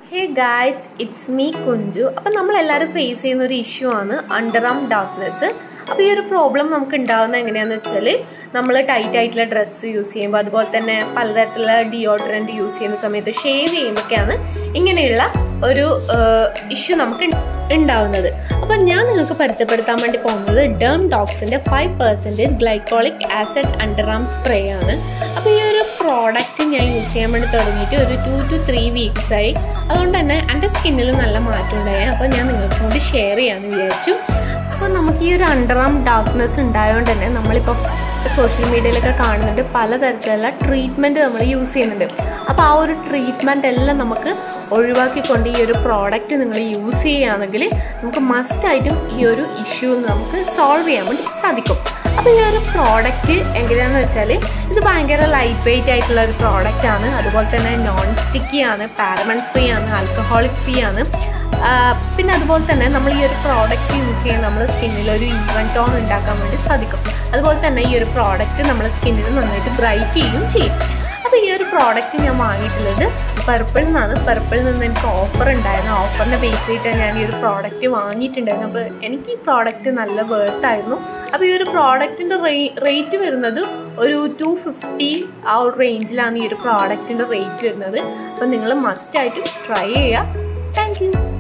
hey guys it's me Kunju Appam നമ്മളെല്ലാവരും face ചെയ്യുന്ന ഒരു ഇഷ്യൂ ആണ് അണ്ടർ ആം ഡാർക്ക്നെസ് അപ്പോൾ ഈ ഒരു പ്രോബ്ലം നമുക്ക് ഉണ്ടാകുന്നത് എങ്ങനെയാണെന്ന് വെച്ചാൽ നമ്മൾ ടൈറ്റ് ആയിട്ടുള്ള ഡ്രസ്സ് യൂസ് ചെയ്യുമ്പോൾ അതുപോലെ തന്നെ പലതരത്തിലുള്ള ഡിയോഡറൻറ്റ് യൂസ് ചെയ്യുന്ന സമയത്ത് ഷേവ് ചെയ്യുമ്പോഴൊക്കെയാണ് ഇങ്ങനെയുള്ള ഒരു ഇഷ്യൂ നമുക്ക് ഉണ്ടാവുന്നത് അപ്പം ഞാൻ നിങ്ങൾക്ക് പരിചയപ്പെടുത്താൻ വേണ്ടി പോകുന്നത് ഡേം ഡോക്സിൻ്റെ five percentage glycolic acid under arm spray ആണ് അപ്പോൾ ഈ ഒരു പ്രോഡക്റ്റ് ഞാൻ യൂസ് ചെയ്യാൻ വേണ്ടി തുടങ്ങിയിട്ട് ഒരു ടു ടു ത്രീ വീക്സായി അതുകൊണ്ട് തന്നെ എൻ്റെ സ്കിന്നിൽ നല്ല മാറ്റം ഉണ്ടായി അപ്പോൾ ഞാൻ നിങ്ങൾക്ക് കൂടി ഷെയർ ചെയ്യാമെന്ന് വിചാരിച്ചു അപ്പോൾ നമുക്ക് ഈ ഒരു അണ്ടർ ആം ഡാർക്ക്നെസ് ഉണ്ടായതുകൊണ്ട് തന്നെ നമ്മളിപ്പോൾ സോഷ്യൽ മീഡിയയിലൊക്കെ കാണുന്നുണ്ട് പലതരത്തിലുള്ള ട്രീറ്റ്മെൻറ്റ് നമ്മൾ യൂസ് ചെയ്യുന്നുണ്ട് അപ്പോൾ ആ ഒരു ട്രീറ്റ്മെൻറ്റ് എല്ലാം നമുക്ക് ഒഴിവാക്കിക്കൊണ്ട് ഈ ഒരു പ്രോഡക്റ്റ് നിങ്ങൾ യൂസ് ചെയ്യുകയാണെങ്കിൽ നമുക്ക് മസ്റ്റായിട്ടും ഈ ഒരു ഇഷ്യൂ നമുക്ക് സോൾവ് ചെയ്യാൻ വേണ്ടി സാധിക്കും അപ്പോൾ ഈ ഒരു പ്രോഡക്റ്റ് എങ്ങനെയാണെന്ന് വെച്ചാൽ ഇത് ഭയങ്കര ലൈറ്റ് വെയിറ്റ് ആയിട്ടുള്ള ഒരു പ്രോഡക്റ്റ് ആണ് അതുപോലെ തന്നെ നോൺ സ്റ്റിക്കി ആണ് പാരമൺ ഫ്രീ ആണ് ആൽക്കഹോളിക് ഫ്രീ ആണ് പിന്നെ അതുപോലെ തന്നെ നമ്മൾ ഈ ഒരു പ്രോഡക്റ്റ് യൂസ് ചെയ്യാൻ നമ്മുടെ സ്കിന്നിൽ ഒരു ഈവൻ ടോൺ ഉണ്ടാക്കാൻ വേണ്ടി സാധിക്കും അതുപോലെ തന്നെ ഈ ഒരു പ്രോഡക്റ്റ് നമ്മുടെ സ്കിന്നിൽ നന്നായിട്ട് ബ്രൈറ്റ് ചെയ്യുകയും ചെയ്യും അപ്പോൾ ഈ ഒരു പ്രോഡക്റ്റ് ഞാൻ വാങ്ങിയിട്ടുള്ളത് പർപ്പിളിൽ നിന്നാണ് പർപ്പിളിൽ നിന്ന് എനിക്ക് ഓഫർ ഉണ്ടായിരുന്നു ഓഫറിൻ്റെ ബേസ് ചെയ്തിട്ടാണ് ഞാൻ ഈ ഒരു പ്രോഡക്റ്റ് വാങ്ങിയിട്ടുണ്ടായിരുന്നു അപ്പോൾ എനിക്ക് ഈ പ്രോഡക്റ്റ് നല്ല വേർത്തായിരുന്നു അപ്പോൾ ഈ ഒരു പ്രോഡക്റ്റിൻ്റെ റേറ്റ് വരുന്നത് ഒരു ടു ഫിഫ്റ്റി ആ ഒരു റേഞ്ചിലാണ് ഈ ഒരു പ്രോഡക്റ്റിൻ്റെ റേറ്റ് വരുന്നത് അപ്പോൾ നിങ്ങൾ മസ്റ്റായിട്ട് ട്രൈ ചെയ്യുക താങ്ക് യു